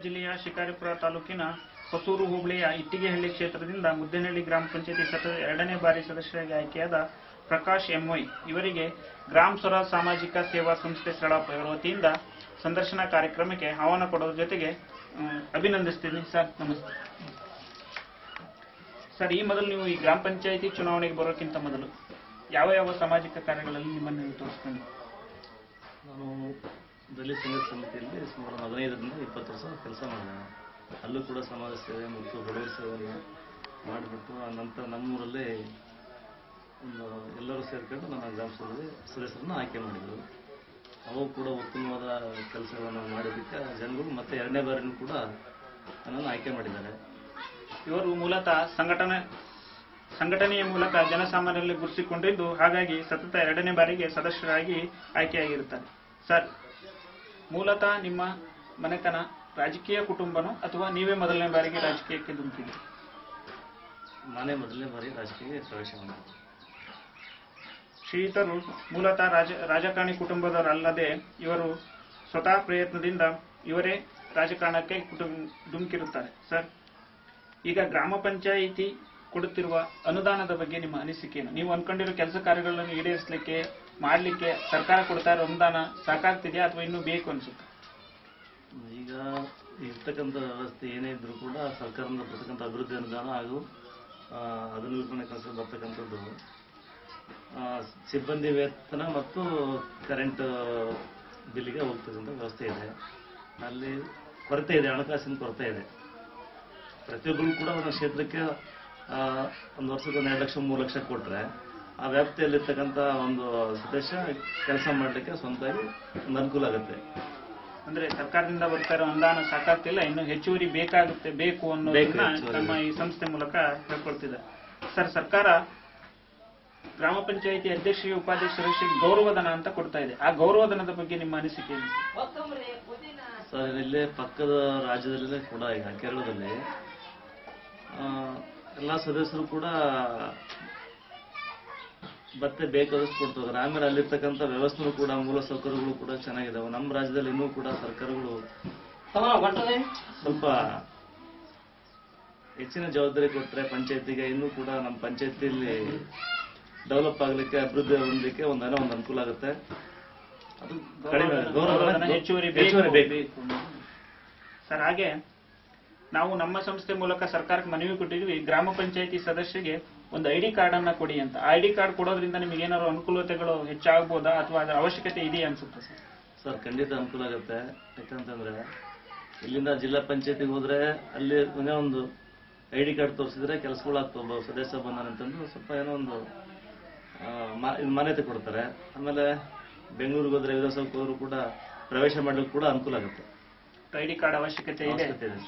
ಜಿಲ್ಲೆಯ ಶಿಕಾರಿಪುರ ತಾಲೂಕಿನ ಹೊಸೂರು ಹೋಬಳಿಯ ಇಟ್ಟಿಗೆಹಳ್ಳಿ ಕ್ಷೇತ್ರದಿಂದ ಮುದ್ದೇನಹಳ್ಳಿ ಗ್ರಾಮ ಪಂಚಾಯತಿ ಸತತ ಎರಡನೇ ಬಾರಿ ಸದಸ್ಯರಾಗಿ ಆಯ್ಕೆಯಾದ ಪ್ರಕಾಶ್ ಎಂವೈ ಇವರಿಗೆ ಗ್ರಾಮ ಸ್ವರಾಜ್ ಸಾಮಾಜಿಕ ಸೇವಾ ಸಂಸ್ಥೆ ಸ್ಥಳ ವತಿಯಿಂದ ಸಂದರ್ಶನ ಕಾರ್ಯಕ್ರಮಕ್ಕೆ ಆಹ್ವಾನ ಕೊಡೋದ್ರ ಜೊತೆಗೆ ಅಹ್, ಅಭಿನಂದಿಸ್ತೀನಿ ಸರ್ ನಮಸ್ತೆ ಸರ್ ಈ ಮೊದಲು ನೀವು ಈ ಗ್ರಾಮ ಪಂಚಾಯತಿ ಚುನಾವಣೆಗೆ ಬರೋಕ್ಕಿಂತ ಮೊದಲು ಯಾವ ಯಾವ ಸಾಮಾಜಿಕ ಕಾರ್ಯಗಳಲ್ಲಿ ನಿಮ್ಮನ್ನು ನೀವು ತೋರಿಸ್ಕೊಂಡು ನಾನು ದಲಿತ ಸಂಘರ್ಷ ಸಮಿತಿಯಲ್ಲಿ ಸುಮಾರು ಹದಿನೈದರಿಂದ ಇಪ್ಪತ್ತು ವರ್ಷ ಕೆಲಸ ಮಾಡಿದೆ ಅಲ್ಲೂ ಕೂಡ ಸಮಾಜ ಸೇವೆ ಮತ್ತು ಬಡವರ ಸೇವೆಯನ್ನು ಮಾಡಿಬಿಟ್ಟು ಆ ನಂತರ ನಮ್ಮೂರಲ್ಲೇ ಒಂದು ಎಲ್ಲರೂ ಸೇರ್ಕೊಂಡು ನನ್ನ ಗ್ರಾಮ ಸಭೆಯಲ್ಲಿ ಸದಸ್ಯರನ್ನು ಆಯ್ಕೆ ಮಾಡಿದರು ಅವು ಕೂಡ ಉತ್ತಮವಾದ ಕೆಲಸಗಳನ್ನು ಮಾಡಿದ್ದಕ್ಕೆ ಜನಗಳು ಮತ್ತೆ ಎರಡನೇ ಬಾರಿನೂ ಕೂಡ ನನ್ನನ್ನು ಆಯ್ಕೆ ಮಾಡಿದ್ದಾರೆ ಇವರು ಮೂಲತಃ ಸಂಘಟನೆ ಸಂಘಟನೆಯ ಮೂಲಕ ಜನಸಾಮಾನ್ಯರಲ್ಲಿ ಗುರುತಿಸಿಕೊಂಡಿದ್ದು ಹಾಗಾಗಿ ಸತತ ಎರಡನೇ ಬಾರಿಗೆ ಸದಸ್ಯರಾಗಿ ಆಯ್ಕೆಯಾಗಿರುತ್ತಾರೆ ಸರ್ ಮೂಲತಃ ನಿಮ್ಮ ಮನೆತನ ರಾಜಕೀಯ ಕುಟುಂಬನೋ ಅಥವಾ ನೀವೇ ಮೊದಲನೇ ಬಾರಿಗೆ ರಾಜಕೀಯಕ್ಕೆ ಧುಮುಕಿದ್ರಿ ನಾನೇ ಮೊದಲನೇ ಬಾರಿ ರಾಜಕೀಯ ಪ್ರವೇಶ ಮಾಡಿದೆ ಶ್ರೀಯುತರು ಮೂಲತಃ ರಾಜ ರಾಜಕಾರಣಿ ಕುಟುಂಬದವರಲ್ಲದೆ ಇವರು ಸ್ವತಃ ಪ್ರಯತ್ನದಿಂದ ಇವರೇ ರಾಜಕಾರಣಕ್ಕೆ ಕುಟುಂಬ ಧುಮುಕಿರುತ್ತಾರೆ ಸರ್ ಈಗ ಗ್ರಾಮ ಪಂಚಾಯಿತಿ ಕೊಡುತ್ತಿರುವ ಅನುದಾನದ ಬಗ್ಗೆ ನಿಮ್ಮ ಅನಿಸಿಕೆ ಏನು ನೀವು ಅನ್ಕೊಂಡಿರೋ ಕೆಲಸ ಕಾರ್ಯಗಳನ್ನು ಈಡೇರಿಸಲಿಕ್ಕೆ ಮಾಡಲಿಕ್ಕೆ ಸರ್ಕಾರ ಕೊಡ್ತಾ ಇರೋ ಅನುದಾನ ಸಾಕಾಗ್ತಿದೆಯಾ ಅಥವಾ ಇನ್ನೂ ಬೇಕು ಅನ್ಸುತ್ತೆ ಈಗ ಇರ್ತಕ್ಕಂಥ ವ್ಯವಸ್ಥೆ ಏನೇ ಇದ್ರೂ ಕೂಡ ಸರ್ಕಾರದಿಂದ ಬರ್ತಕ್ಕಂಥ ಅಭಿವೃದ್ಧಿ ಅನುದಾನ ಹಾಗೂ ಆ, ಹದಿನಾಲ್ಕನೇ ಕೆಲಸ ಬರ್ತಕ್ಕಂಥದ್ದು ಆ, ಸಿಬ್ಬಂದಿ ವೇತನ ಮತ್ತು ಕರೆಂಟ್ ಬಿಲ್ಲಿಗೆ ಹೋಗ್ತಕ್ಕಂಥ ವ್ಯವಸ್ಥೆ ಇದೆ ಅಲ್ಲಿ ಕೊರತೆ ಇದೆ ಹಣಕಾಸಿನ ಕೊರತೆ ಇದೆ ಪ್ರತಿಯೊಬ್ಬರು ಕೂಡ ಒಂದೊಂದು ಕ್ಷೇತ್ರಕ್ಕೆ ಆ, ಒಂದು ವರ್ಷಕ್ಕೆ ಒಂದು ಎರಡು ಲಕ್ಷ ಮೂರು ಲಕ್ಷ ಕೊಟ್ಟರೆ ಆ ವ್ಯಾಪ್ತಿಯಲ್ಲಿರ್ತಕ್ಕಂಥ ಒಂದು ಸದಸ್ಯ ಕೆಲಸ ಮಾಡಲಿಕ್ಕೆ ಸ್ವಂತವಾಗಿ ಒಂದು ಅನುಕೂಲ ಆಗುತ್ತೆ ಅಂದ್ರೆ ಸರ್ಕಾರದಿಂದ ಬರ್ತಾ ಇರೋ ಅನುದಾನ ಸಾಕಾಗ್ತಿಲ್ಲ ಇನ್ನು ಹೆಚ್ಚುವರಿ ಬೇಕಾಗುತ್ತೆ ಬೇಕು ಅನ್ನೋದನ್ನ ಬೇಕು, ಹೆಚ್ಚುವರಿ ನಮ್ಮ ಈ ಸಂಸ್ಥೆ ಮೂಲಕ ಹೇಳ್ಕೊಳ್ತಿದೆ ಸರ್ ಸರ್ಕಾರ ಗ್ರಾಮ ಪಂಚಾಯಿತಿ ಅಧ್ಯಕ್ಷರಿಗೆ ಉಪಾಧ್ಯಕ್ಷರಿಗೆ ಗೌರವಧನ ಅಂತ ಕೊಡ್ತಾ ಇದೆ ಆ ಗೌರವಧನದ ಬಗ್ಗೆ ನಿಮ್ಮ ಅನಿಸಿಕೆ ಏನು ಸರ್ ಇಲ್ಲೇ ಪಕ್ಕದ ರಾಜ್ಯದಲ್ಲೇ ಕೂಡ ಈಗ ಕೇರಳದಲ್ಲಿ ಆ, ಎಲ್ಲ ಸದಸ್ಯರು ಕೂಡ ಭತ್ತೆ ಬೇಕಾದಷ್ಟು ಕೊಡ್ತಾರೆ ಆಮೇಲೆ ಅಲ್ಲಿರ್ತಕ್ಕಂಥ ವ್ಯವಸ್ಥೆನೂ ಕೂಡ ಮೂಲ ಸೌಕರ್ಯಗಳು ಕೂಡ ಚೆನ್ನಾಗಿದಾವೆ ನಮ್ಮ ರಾಜ್ಯದಲ್ಲಿ ಇನ್ನೂ ಕೂಡ ಸರ್ಕಾರಗಳು ಸ್ವಲ್ಪ ಹೆಚ್ಚಿನ ಜವಾಬ್ದಾರಿ ಕೊಟ್ಟರೆ ಪಂಚಾಯತಿಗೆ ಇನ್ನೂ ಕೂಡ ನಮ್ಮ ಪಂಚಾಯತಿಯಲ್ಲಿ ಡೆವಲಪ್ ಆಗಲಿಕ್ಕೆ ಅಭಿವೃದ್ಧಿ ಹೊಂದಲಿಕ್ಕೆ ಒಂದೇನೋ ಒಂದು ಅನುಕೂಲ ಆಗುತ್ತೆ ಅದು ಕಡಿಮೆ ಗೌರವಧನ ಹೆಚ್ಚುವರಿ ಹೆಚ್ಚುವರಿ ಬೇಕು ಬೇಕು ಸರ್ ಹಾಗೆ ನಾವು ನಮ್ಮ ಸಂಸ್ಥೆ ಮೂಲಕ ಸರ್ಕಾರಕ್ಕೆ ಮನವಿ ಕೊಟ್ಟಿದ್ವಿ ಗ್ರಾಮ ಪಂಚಾಯತಿ ಸದಸ್ಯರಿಗೆ ಒಂದು ಐಡಿ ಕಾರ್ಡ್ ಅನ್ನ ಕೊಡಿ ಅಂತ ಐಡಿ ಕಾರ್ಡ್ ಕೊಡೋದ್ರಿಂದ ನಿಮಗೆ ಏನಾದ್ರು ಅನುಕೂಲತೆಗಳು ಹೆಚ್ಚಾಗಬಹುದಾ ಅಥವಾ ಅದರ ಅವಶ್ಯಕತೆ ಇದೆಯಾ ಅನ್ಸುತ್ತೆ ಸರ್ ಸರ್ ಖಂಡಿತ ಅನುಕೂಲ ಆಗುತ್ತೆ ಯಾಕಂತಂದ್ರೆ ಇಲ್ಲಿಂದ ಜಿಲ್ಲಾ ಪಂಚಾಯತಿಗೆ ಹೋದ್ರೆ ಅಲ್ಲಿ ಒಂದೇ ಒಂದು ಐ ಡಿ ಕಾರ್ಡ್ ತೋರಿಸಿದ್ರೆ ಕೆಲಸಗಳಾಗ್ತವೆ ಒಬ್ಬ ಸದಸ್ಯ ಬಂದಾನಂತಂದು ಸ್ವಲ್ಪ ಏನೋ ಒಂದು ಆ, ಮಾ- ಇದು ಮಾನ್ಯತೆ ಕೊಡ್ತಾರೆ ಆಮೇಲೆ ಬೆಂಗಳೂರಿಗೆ ಹೋದ್ರೆ ವಿಧಾನಸೌಧಕ್ಕೆ ಹೋದ್ರು ಕೂಡ ಪ್ರವೇಶ ಮಾಡ್ಲಿಕ್ಕೆ ಕೂಡ ಅನುಕೂಲ ಆಗುತ್ತೆ ಐಡಿ ಕಾರ್ಡ್ ಅವಶ್ಯಕತೆ ಇದೆ ಅವಶ್ಯಕತೆ ಇದೆ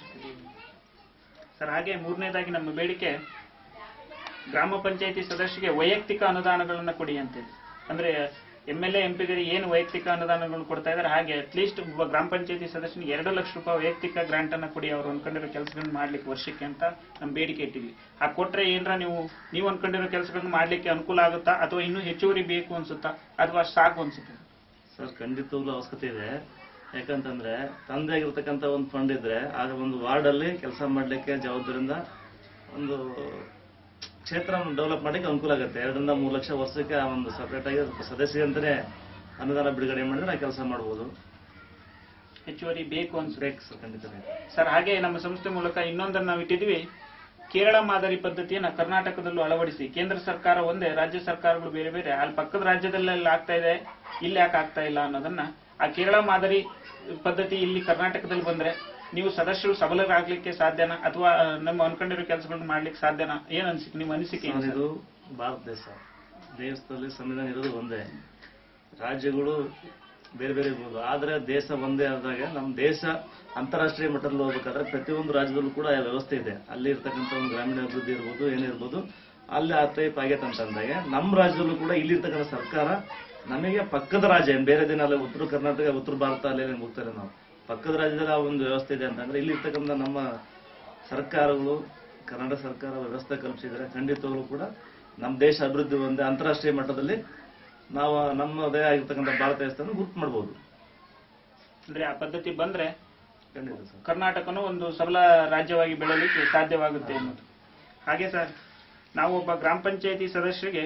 ಸರ್ ಹಾಗೆ ಮೂರನೇದಾಗಿ ನಮ್ಮ ಬೇಡಿಕೆ ಗ್ರಾಮ ಪಂಚಾಯತಿ ಸದಸ್ಯರಿಗೆ ವೈಯಕ್ತಿಕ ಅನುದಾನಗಳನ್ನ ಕೊಡಿ ಅಂತಿದೆ ಅಂದ್ರೆ ಎಂ ಎಲ್ ಎ ಎಂಪಿಗಳಿಗೆ ಏನು ವೈಯಕ್ತಿಕ ಅನುದಾನಗಳನ್ನು ಕೊಡ್ತಾ ಇದ್ದಾರೆ ಹಾಗೆ ಅಟ್ಲೀಸ್ಟ್ ಒಬ್ಬ ಗ್ರಾಮ ಪಂಚಾಯತಿ ಸದಸ್ಯನಿಗೆ ಎರಡು ಲಕ್ಷ ರೂಪಾಯಿ ವೈಯಕ್ತಿಕ ಗ್ರಾಂಟ್ ಅನ್ನ ಕೊಡಿ ಅವ್ರು ಅನ್ಕೊಂಡಿರೋ ಕೆಲಸಗಳನ್ನ ಮಾಡ್ಲಿಕ್ಕೆ ವರ್ಷಕ್ಕೆ ಅಂತ ನಮ್ಮ ಬೇಡಿಕೆ ಇಟ್ಟಿದ್ವಿ ಆ ಕೊಟ್ರೆ ಏನ್ರ ನೀವು ನೀವು ಅನ್ಕೊಂಡಿರೋ ಕೆಲಸಗಳನ್ನ ಮಾಡ್ಲಿಕ್ಕೆ ಅನುಕೂಲ ಆಗುತ್ತಾ ಅಥವಾ ಇನ್ನೂ ಹೆಚ್ಚುವರಿ ಬೇಕು ಅನ್ಸುತ್ತಾ ಅಥವಾ ಸಾಕು ಅನ್ಸುತ್ತೆ ಸರ್ ಖಂಡಿತವಾಗ್ಲೂ ಅವಶ್ಯಕತೆ ಇದೆ ಯಾಕಂತಂದ್ರೆ ತಂದೆ ಆಗಿರ್ತಕ್ಕಂಥ ಒಂದು ಫಂಡ್ ಇದ್ರೆ ಆಗ ಒಂದು ವಾರ್ಡ್ ಅಲ್ಲಿ ಕೆಲಸ ಮಾಡ್ಲಿಕ್ಕೆ ಜವಾಬ್ದಾರಿಯಿಂದ ಒಂದು ಕ್ಷೇತ್ರ ಡೆವಲಪ್ ಮಾಡಲಿಕ್ಕೆ ಅನುಕೂಲ ಆಗುತ್ತೆ ಎರಡರಿಂದ ಮೂರು ಲಕ್ಷ ವರ್ಷಕ್ಕೆ ಆ ಒಂದು ಸಪರೇಟ್ ಆಗಿ ಸದಸ್ಯ ಅಂತಾನೆ ಅನುದಾನ ಬಿಡುಗಡೆ ಮಾಡಿದ್ರೆ ಆ ಕೆಲಸ ಮಾಡ್ಬೋದು ಹೆಚ್ಚುವರಿ ಬೇಕು ಅನ್ಸುತ್ತೆ ಬೇಕು ಸರ್ ಖಂಡಿತ ಬೇಕು ಸರ್ ಹಾಗೆ ನಮ್ಮ ಸಂಸ್ಥೆ ಮೂಲಕ ಇನ್ನೊಂದನ್ನು ನಾವು ಇಟ್ಟಿದ್ವಿ ಕೇರಳ ಮಾದರಿ ಪದ್ಧತಿಯನ್ನ ಕರ್ನಾಟಕದಲ್ಲೂ ಅಳವಡಿಸಿ ಕೇಂದ್ರ ಸರ್ಕಾರ ಒಂದೇ ರಾಜ್ಯ ಸರ್ಕಾರಗಳು ಬೇರೆ ಬೇರೆ ಅಲ್ಲಿ ಪಕ್ಕದ ರಾಜ್ಯದಲ್ಲೆಲ್ಲ ಆಗ್ತಾ ಇದೆ ಇಲ್ಲಿ ಯಾಕೆ ಆಗ್ತಾ ಇಲ್ಲ ಅನ್ನೋದನ್ನ ಆ ಕೇರಳ ಮಾದರಿ ಪದ್ಧತಿ ಇಲ್ಲಿ ಕರ್ನಾಟಕದಲ್ಲಿ ಬಂದ್ರೆ ನೀವು ಸದಸ್ಯರು ಸಬಲರಾಗ್ಲಿಕ್ಕೆ ಸಾಧ್ಯನಾ ಅಥವಾ ಆ, ನಮ್ಮ ಅನ್ಕೊಂಡಿರೋ ಕೆಲಸಗಳನ್ನ ಮಾಡ್ಲಿಕ್ಕೆ ಸಾಧ್ಯನಾ ಏನ್ ಅನ್ಸಿಕೆ ನಿಮ್ಮ ಅನಿಸಿಕೆ ಏನು ಸರ್, ಸರ್? ಇದು ಭಾರತ ದೇಶ ದೇಶದಲ್ಲಿ ಸಂವಿಧಾನ ಇರೋದು ಒಂದೇ ರಾಜ್ಯಗಳು ಬೇರೆ ಬೇರೆ ಇರ್ಬೋದು ಆದ್ರೆ ದೇಶ ಒಂದೇ ಆದಾಗ ನಮ್ಮ ದೇಶ ಅಂತಾರಾಷ್ಟ್ರೀಯ ಮಟ್ಟದಲ್ಲಿ ಹೋಗ್ಬೇಕಾದ್ರೆ ಪ್ರತಿಯೊಂದು ರಾಜ್ಯದಲ್ಲೂ ಕೂಡ ಆ ವ್ಯವಸ್ಥೆ ಇದೆ ಅಲ್ಲಿ ಇರ್ತಕ್ಕಂಥ ಒಂದು ಗ್ರಾಮೀಣ ಅಭಿವೃದ್ಧಿ ಇರ್ಬೋದು ಏನಿರ್ಬೋದು ಅಲ್ಲಿ ಆ ಟೈಪ್ ಆಗೈತೆ ಅಂತ ಅಂದಾಗ ನಮ್ಮ ರಾಜ್ಯದಲ್ಲೂ ಕೂಡ ಇಲ್ಲಿರ್ತಕ್ಕಂಥ ಸರ್ಕಾರ ನಮಗೆ ಪಕ್ಕದ ರಾಜ್ಯ ಏನ್ ಬೇರೆ ದಿನ ಅಲ್ಲ ಉತ್ತರ ಕರ್ನಾಟಕ ಉತ್ತರ ಭಾರತ ಅಲ್ಲೇ ಹೋಗ್ತಾರೆ ನಾವು ಪಕ್ಕದ ರಾಜ್ಯದಲ್ಲಿ ಆ ಒಂದು ವ್ಯವಸ್ಥೆ ಇದೆ ಅಂತಂದ್ರೆ ಇಲ್ಲಿ ಇರ್ತಕ್ಕಂಥ ನಮ್ಮ ಸರ್ಕಾರಗಳು ಕರ್ನಾಟಕ ಸರ್ಕಾರ ವ್ಯವಸ್ಥೆ ಕಲ್ಪಿಸಿದರೆ ಖಂಡಿತವಾಗ್ಲೂ ಕೂಡ ನಮ್ಮ ದೇಶ ಅಭಿವೃದ್ಧಿ ಒಂದೇ ಅಂತಾರಾಷ್ಟ್ರೀಯ ಮಟ್ಟದಲ್ಲಿ ನಾವು ನಮ್ಮದೇ ಆಗಿರ್ತಕ್ಕಂಥ ಭಾರತ ದೇಶವನ್ನು ಗುರುತು ಮಾಡ್ಬೋದು ಅಂದ್ರೆ ಆ ಪದ್ಧತಿ ಬಂದ್ರೆ ಖಂಡಿತ ಸರ್ ಕರ್ನಾಟಕನು ಒಂದು ಸಬಲ ರಾಜ್ಯವಾಗಿ ಬೆಳೆಯಲಿಕ್ಕೆ ಸಾಧ್ಯವಾಗುತ್ತೆ ಅನ್ನೋದು ಹಾಗೆ ಸರ್ ನಾವು ಒಬ್ಬ ಗ್ರಾಮ ಪಂಚಾಯತಿ ಸದಸ್ಯರಿಗೆ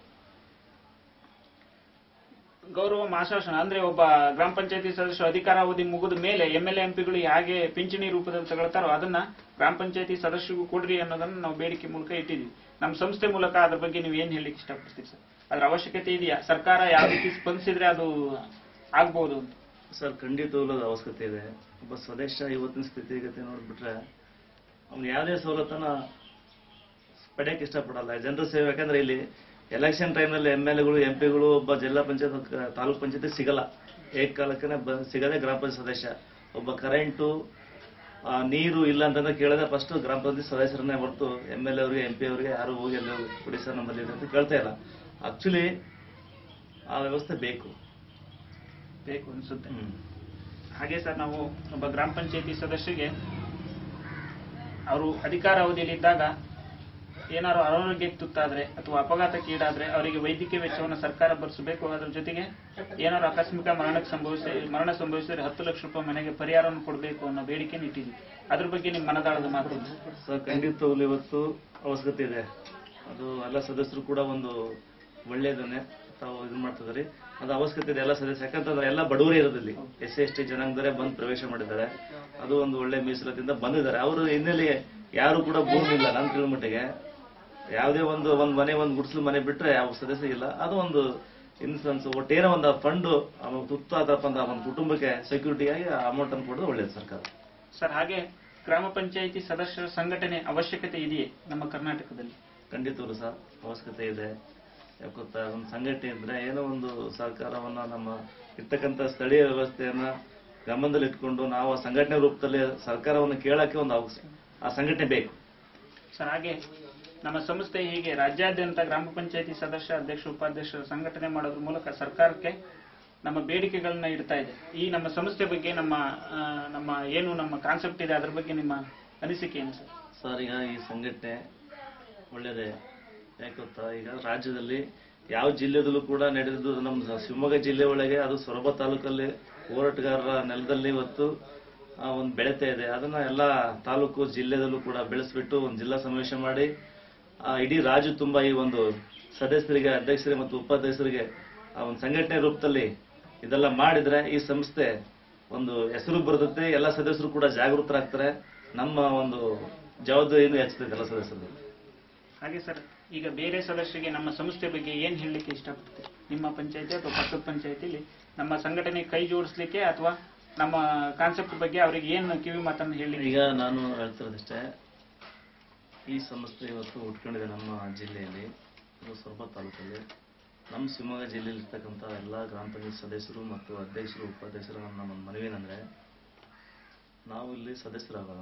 ಗೌರವ ಮಾಶಾಸನ ಅಂದ್ರೆ ಒಬ್ಬ ಗ್ರಾಮ ಪಂಚಾಯತಿ ಸದಸ್ಯರು ಅಧಿಕಾರಾವಧಿ ಮುಗಿದ ಮೇಲೆ ಎಂ ಎಲ್ ಎಂಪಿಗಳು ಹೇಗೆ ಪಿಂಚಣಿ ರೂಪದಲ್ಲಿ ತಗೊಳ್ತಾರೋ ಅದನ್ನ ಗ್ರಾಮ ಪಂಚಾಯತಿ ಸದಸ್ಯರಿಗೂ ಕೊಡ್ರಿ ಅನ್ನೋದನ್ನ ನಾವು ಬೇಡಿಕೆ ಮೂಲಕ ಇಟ್ಟಿದ್ವಿ ನಮ್ಮ ಸಂಸ್ಥೆ ಮೂಲಕ ಅದ್ರ ಬಗ್ಗೆ ನೀವು ಏನ್ ಹೇಳಿಕ್ಕೆ ಇಷ್ಟಪಡ್ತೀರಿ ಸರ್ ಅದ್ರ ಅವಶ್ಯಕತೆ ಇದೆಯಾ ಸರ್ಕಾರ ಯಾವ ರೀತಿ ಸ್ಪಂದಿಸಿದ್ರೆ ಅದು ಆಗ್ಬಹುದು ಅಂತ ಸರ್ ಖಂಡಿತವಾಗ್ಲೂ ಅದು ಅವಶ್ಯಕತೆ ಇದೆ ಒಬ್ಬ ಸದಸ್ಯ ಇವತ್ತಿನ ಸ್ಥಿತಿಗತಿ ನೋಡ್ಬಿಟ್ರೆ ಅವ್ನು ಯಾವುದೇ ಸವಲತ್ತನ್ನ ಪಡೆಯಕ್ಕೆ ಇಷ್ಟಪಡಲ್ಲ ಜನರ ಸೇವೆ ಯಾಕಂದ್ರೆ ಇಲ್ಲಿ ಎಲೆಕ್ಷನ್ ಟೈಮ್ನಲ್ಲಿ ಎಮ್ ಎಲ್ ಎಗಳು ಎಂ ಪಿಗಳು ಒಬ್ಬ ಜಿಲ್ಲಾ ಪಂಚಾಯತ್ ತಾಲೂಕ್ ಪಂಚಾಯತಿ ಸಿಗಲ್ಲ ಏಕಕಾಲಕ್ಕೆ ಬ ಸಿಗದೆ ಗ್ರಾಮ ಪಂಚಾಯತ್ ಸದಸ್ಯ ಒಬ್ಬ ಕರೆಂಟು ಆ, ನೀರು ಇಲ್ಲ ಅಂತಂದ್ರೆ ಕೇಳಿದ್ರೆ ಫಸ್ಟ್ ಗ್ರಾಮ ಪಂಚಾಯತ್ ಸದಸ್ಯರನ್ನೇ ಹೊರತು ಎಮ್ ಎಲ್ ಎ ಅವರಿಗೆ ಎಂ ಪಿ ಅವರಿಗೆ ಯಾರು ಹೋಗಿ ಅಲ್ಲಿ ಕೊಡಿ ಸರ್ ನಮ್ಮಲ್ಲಿ ಇದೆ ಅಂತ ಕೇಳ್ತಾ ಇಲ್ಲ ಆಕ್ಚುಲಿ ಆ ವ್ಯವಸ್ಥೆ ಬೇಕು ಬೇಕು ಅನ್ಸುತ್ತೆ ಹ್ಮ್. ಹಾಗೆ ಸರ್ ನಾವು ಒಬ್ಬ ಗ್ರಾಮ ಪಂಚಾಯತಿ ಸದಸ್ಯರಿಗೆ ಅವರು ಅಧಿಕಾರಾವಧಿಯಲ್ಲಿದ್ದಾಗ ಏನಾದ್ರು ಅನಾರೋಗ್ಯಕ್ಕೆ ತುತ್ತಾದ್ರೆ ಅಥವಾ ಅಪಘಾತಕ್ಕೀಡಾದ್ರೆ ಅವರಿಗೆ ವೈದ್ಯಕೀಯ ವೆಚ್ಚವನ್ನು ಸರ್ಕಾರ ಭರಿಸಬೇಕು ಅದರ ಜೊತೆಗೆ ಏನಾದ್ರು ಆಕಸ್ಮಿಕ ಮರಣಕ್ಕೆ ಸಂಭವಿಸಿ ಮರಣ ಸಂಭವಿಸಿದ್ರೆ ಹತ್ತು ಲಕ್ಷ ರೂಪಾಯಿ ಮನೆಗೆ ಪರಿಹಾರವನ್ನು ಕೊಡಬೇಕು ಅನ್ನೋ ಬೇಡಿಕೆ ಇಟ್ಟಿದ್ವಿ ಅದ್ರ ಬಗ್ಗೆ ನಿಮ್ಮ ಮನದಾಳದ ಮಾತು ಸರ್ ಖಂಡಿತವಾಗ್ಲೂ ಇವತ್ತು ಅವಶ್ಯಕತೆ ಇದೆ ಅದು ಎಲ್ಲ ಸದಸ್ಯರು ಕೂಡ ಒಂದು ಒಳ್ಳೆಯದನ್ನೇ ತಾವು ಇದು ಮಾಡ್ತಿದ್ದಾರೆ ಅದು ಅವಶ್ಯಕತೆ ಇದೆ ಎಲ್ಲ ಸದಸ್ಯ ಯಾಕಂತಂದ್ರೆ ಎಲ್ಲ ಬಡವರೇ ಇರೋದಿಲ್ಲಿ ಎಸ್ ಸಿ ಎಸ್ ಟಿ ಜನಾಂಗದವರೇ ಬಂದು ಪ್ರವೇಶ ಮಾಡಿದ್ದಾರೆ ಅದು ಒಂದು ಒಳ್ಳೆ ಮೀಸಲಾತಿಯಿಂದ ಬಂದಿದ್ದಾರೆ ಅವರು ಹಿನ್ನೆಲೆ ಯಾರು ಕೂಡ ಭೂಮಿ ಇಲ್ಲ ನನ್ನ ತಿಳಿಮಟ್ಟಿಗೆ ಯಾವುದೇ ಒಂದು ಒಂದು ಮನೆ ಒಂದು ಗುಡಿಸಲು ಮನೆ ಬಿಟ್ರೆ ಯಾವ ಸದಸ್ಯ ಇಲ್ಲ ಅದು ಒಂದು ಇನ್ಸೂರೆನ್ಸ್ ಒಟ್ಟೇನೋ ಒಂದು ಫಂಡ್ ತುತ್ತಾದಪ್ಪ ಅಂತ ಒಂದು ಕುಟುಂಬಕ್ಕೆ ಸೆಕ್ಯೂರಿಟಿಯಾಗಿ ಅಮೌಂಟ್ ಅನ್ನು ಕೊಡೋದು ಒಳ್ಳೇದು ಸರ್ಕಾರ ಸರ್ ಹಾಗೆ ಗ್ರಾಮ ಪಂಚಾಯಿತಿ ಸದಸ್ಯರ ಸಂಘಟನೆ ಅವಶ್ಯಕತೆ ಇದೆಯೇ ನಮ್ಮ ಕರ್ನಾಟಕದಲ್ಲಿ ಖಂಡಿತವಾಗ್ಲೂ ಸಹ ಅವಶ್ಯಕತೆ ಇದೆ ಯಾಕೆ ಗೊತ್ತಾ ಒಂದು ಸಂಘಟನೆ ಇದ್ರೆ ಏನೋ ಒಂದು ಸರ್ಕಾರವನ್ನ ನಮ್ಮ ಇರ್ತಕ್ಕಂಥ ಸ್ಥಳೀಯ ವ್ಯವಸ್ಥೆಯನ್ನ ಗಮನದಲ್ಲಿ ಇಟ್ಕೊಂಡು ನಾವು ಆ ಸಂಘಟನೆ ರೂಪದಲ್ಲಿ ಸರ್ಕಾರವನ್ನು ಕೇಳಕ್ಕೆ ಒಂದು ಅವಕಾಶ ಆ ಸಂಘಟನೆ ಬೇಕು ಸರ್ ಹಾಗೆ ನಮ್ಮ ಸಂಸ್ಥೆ ಹೀಗೆ ರಾಜ್ಯಾದ್ಯಂತ ಗ್ರಾಮ ಪಂಚಾಯತಿ ಸದಸ್ಯ ಅಧ್ಯಕ್ಷ ಉಪಾಧ್ಯಕ್ಷರ ಸಂಘಟನೆ ಮಾಡೋದ್ರ ಮೂಲಕ ಸರ್ಕಾರಕ್ಕೆ ನಮ್ಮ ಬೇಡಿಕೆಗಳನ್ನ ಇಡ್ತಾ ಇದೆ ಈ ನಮ್ಮ ಸಂಸ್ಥೆ ಬಗ್ಗೆ ನಮ್ಮ ಆ, ನಮ್ಮ ಏನು ನಮ್ಮ ಕಾನ್ಸೆಪ್ಟ್ ಇದೆ ಅದ್ರ ಬಗ್ಗೆ ನಿಮ್ಮ ಅನಿಸಿಕೆ ಏನು ಸರ್ ಸರ್ ಈಗ ಈ ಸಂಘಟನೆ ಒಳ್ಳೇದೇ ಯಾಕೆ ಗೊತ್ತಾ ಈಗ ರಾಜ್ಯದಲ್ಲಿ ಯಾವ ಜಿಲ್ಲೆದಲ್ಲೂ ಕೂಡ ನಡೆದಿದ್ದು ನಮ್ಮ ಶಿವಮೊಗ್ಗ ಜಿಲ್ಲೆ ಒಳಗೆ ಅದು ಸೊರಬ ತಾಲೂಕಲ್ಲಿ ಹೋರಾಟಗಾರರ ನೆಲದಲ್ಲಿ ಇವತ್ತು ಆ, ಒಂದು ಬೆಳೀತಾ ಇದೆ ಅದನ್ನ ಎಲ್ಲ ತಾಲೂಕು ಜಿಲ್ಲೆದಲ್ಲೂ ಕೂಡ ಬೆಳೆಸ್ಬಿಟ್ಟು ಒಂದು ಜಿಲ್ಲಾ ಸಮಾವೇಶ ಮಾಡಿ ಆ, ಇಡೀ ರಾಜ್ಯ ತುಂಬಾ ಈ ಒಂದು ಸದಸ್ಯರಿಗೆ ಅಧ್ಯಕ್ಷರಿಗೆ ಮತ್ತು ಉಪಾಧ್ಯಕ್ಷರಿಗೆ ಆ ಒಂದು ಸಂಘಟನೆ ರೂಪದಲ್ಲಿ ಇದೆಲ್ಲ ಮಾಡಿದ್ರೆ ಈ ಸಂಸ್ಥೆ ಒಂದು ಹೆಸರು ಬರ್ತದೆ ಎಲ್ಲ ಸದಸ್ಯರು ಕೂಡ ಜಾಗೃತರಾಗ್ತಾರೆ ನಮ್ಮ ಒಂದು ಜವಾಬ್ದಾರಿಯನ್ನು ಹೆಚ್ಚುತ್ತದೆ ಎಲ್ಲ ಸದಸ್ಯರು ಹಾಗೆ ಸರ್ ಈಗ ಬೇರೆ ಸದಸ್ಯರಿಗೆ ನಮ್ಮ ಸಂಸ್ಥೆ ಬಗ್ಗೆ ಏನ್ ಹೇಳಲಿಕ್ಕೆ ಇಷ್ಟಪಡ್ತೀರಿ ನಿಮ್ಮ ಪಂಚಾಯತಿ ಅಥವಾ ಪಕ್ಕದ ಪಂಚಾಯತಿಲಿ ನಮ್ಮ ಸಂಘಟನೆ ಕೈ ಜೋಡಿಸ್ಲಿಕ್ಕೆ ಅಥವಾ ನಮ್ಮ ಕಾನ್ಸೆಪ್ಟ್ ಬಗ್ಗೆ ಅವರಿಗೆ ಏನು ಕಿವಿ ಮಾತನ್ನು ಹೇಳಿ ಈಗ ನಾನು ಹೇಳ್ತಿರೋದಿಷ್ಟೇ ಈ ಸಂಸ್ಥೆ ಇವತ್ತು ಉಟ್ಕೊಂಡಿದೆ ನಮ್ಮ ಜಿಲ್ಲೆಯಲ್ಲಿ ಇದು ಸೊರಬ ತಾಲೂಕಲ್ಲಿ ನಮ್ಮ ಶಿವಮೊಗ್ಗ ಜಿಲ್ಲೆಯಲ್ಲಿ ಇರ್ತಕ್ಕಂಥ ಎಲ್ಲ ಗ್ರಾಮ ಪಂಚಾಯತ್ ಸದಸ್ಯರು ಮತ್ತು ಅಧ್ಯಕ್ಷರು ಉಪಾಧ್ಯಕ್ಷರು ನಮ್ಮ ನಮ್ಮ ಮನವೇನೆಂದರೆ ನಾವು ಇಲ್ಲಿ ಸದಸ್ಯರಾಗೋಣ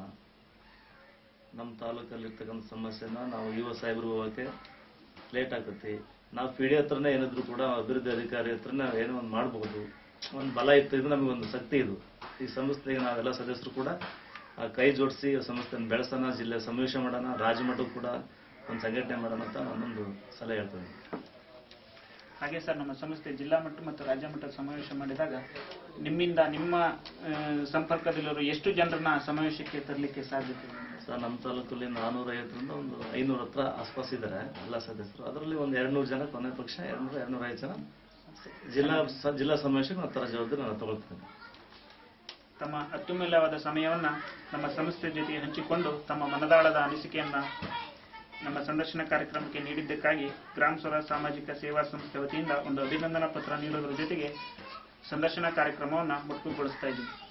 ನಮ್ಮ ತಾಲೂಕಲ್ಲಿ ಇರ್ತಕ್ಕಂಥ ಸಮಸ್ಯೆನ ನಾವು ಯುವ ಸಾಹೇಬರು ಹೋಗೋಕ್ಕೆ ಲೇಟ್ ಆಗ್ತೈತಿ ನಾವು ಪಿ ಡಿ ಹತ್ರನೇ ಏನಿದ್ರು ಕೂಡ ಅಭಿವೃದ್ಧಿ ಅಧಿಕಾರಿ ಹತ್ರನೇ ಏನೋ ಒಂದು ಮಾಡಬಹುದು ಒಂದು ಬಲ ಇತ್ತು ಇದು ನಮಗೆ ಒಂದು ಶಕ್ತಿ ಇದು ಈ ಸಂಸ್ಥೆಗೆ ನಾವೆಲ್ಲ ಸದಸ್ಯರು ಕೂಡ ಆ, ಕೈ ಜೋಡಿಸಿ ಸಂಸ್ಥೆಯನ್ನು ಬೆಳೆಸೋಣ ಜಿಲ್ಲೆ ಸಮಾವೇಶ ಮಾಡೋಣ ರಾಜ್ಯ ಮಟ್ಟಕ್ಕೂ ಕೂಡ ಒಂದು ಸಂಘಟನೆ ಮಾಡೋಣ ಅಂತ ನಾನೊಂದು ಸಲಹೆ ಹೇಳ್ತೇನೆ ಹಾಗೆ ಸರ್ ನಮ್ಮ ಸಂಸ್ಥೆ ಜಿಲ್ಲಾ ಮಟ್ಟ ಮತ್ತು ರಾಜ್ಯ ಮಟ್ಟದ ಸಮಾವೇಶ ಮಾಡಿದಾಗ ನಿಮ್ಮಿಂದ ನಿಮ್ಮ ಆ, ಸಂಪರ್ಕದಲ್ಲಿರುವ ಎಷ್ಟು ಜನರನ್ನ ಸಮಾವೇಶಕ್ಕೆ ತರಲಿಕ್ಕೆ ಸಾಧ್ಯತೆ ಇದೆ? ಸರ್ ನಮ್ಮ ತಾಲೂಕಲ್ಲಿ ನಾನೂರ ಐವತ್ತರಿಂದ ಒಂದು ಐನೂರ ಹತ್ರ ಆಸ್ಪಾಸ್ ಇದ್ದಾರೆ ಎಲ್ಲ ಸದಸ್ಯರು ಅದರಲ್ಲಿ ಒಂದು ಎರಡ್ನೂರು ಜನ ಕೊನೆ ಪಕ್ಷ ಎರಡ್ನೂರ ಎರಡ್ನೂರ ಐದು ಜನ ಜಿಲ್ಲಾ ಸ- ಜಿಲ್ಲಾ ಸಮಾವೇಶಕ್ಕೆ ಆ ಥರ ಜವಾಬ್ದಾರಿ ನಾನು ತಗೊಳ್ತೇನೆ ತಮ್ಮ ಅತ್ಯುಮೂಲ್ಯವಾದ ಸಮಯವನ್ನ ನಮ್ಮ ಸಂಸ್ಥೆ ಜೊತೆ ಹಂಚಿಕೊಂಡು ತಮ್ಮ ಮನದಾಳದ ಅನಿಸಿಕೆಯನ್ನ ನಮ್ಮ ಸಂದರ್ಶನ ಕಾರ್ಯಕ್ರಮಕ್ಕೆ ನೀಡಿದ್ದಕ್ಕಾಗಿ ಗ್ರಾಮ ಸ್ವರಾಜ್ ಸಾಮಾಜಿಕ ಸೇವಾ ಸಂಸ್ಥೆ ವತಿಯಿಂದ ಒಂದು ಅಭಿನಂದನಾ ಪತ್ರ ನೀಡೋದ್ರ ಜೊತೆಗೆ ಸಂದರ್ಶನ ಕಾರ್ಯಕ್ರಮವನ್ನ ಮುಕ್ತಗೊಳಿಸ್ತಾ ಇದ್ದೀವಿ